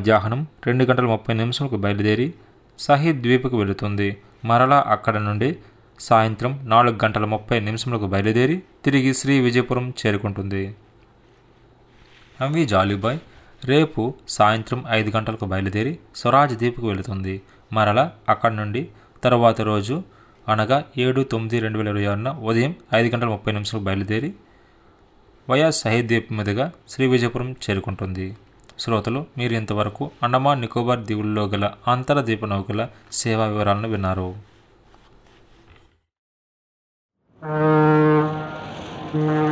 మధ్యాహ్నం రెండు గంటల ముప్పై నిమిషాలకు బయలుదేరి సహీద్ ద్వీప్కు వెళుతుంది మరలా అక్కడ నుండి సాయంత్రం నాలుగు గంటల ముప్పై నిమిషములకు బయలుదేరి తిరిగి శ్రీ విజయపురం చేరుకుంటుంది ఎంవి జాలీబాయ్ రేపు సాయంత్రం ఐదు గంటలకు బయలుదేరి స్వరాజ్ ద్వీప్కు వెళుతుంది మరలా అక్కడి నుండి తరువాత రోజు అనగా ఏడు తొమ్మిది రెండు వేల ఇరవై ఆరున ఉదయం ఐదు గంటల ముప్పై నిమిషాలకు బయలుదేరి వయా షహీద్ ద్వీప్ మీదుగా శ్రీ విజయపురం చేరుకుంటుంది శ్రోతలు మీరు ఇంతవరకు అండమాన్ నికోబార్ దీవుల్లో గల అంతర ద్వీప నౌకల సేవా వివరాలను విన్నారు Thank you.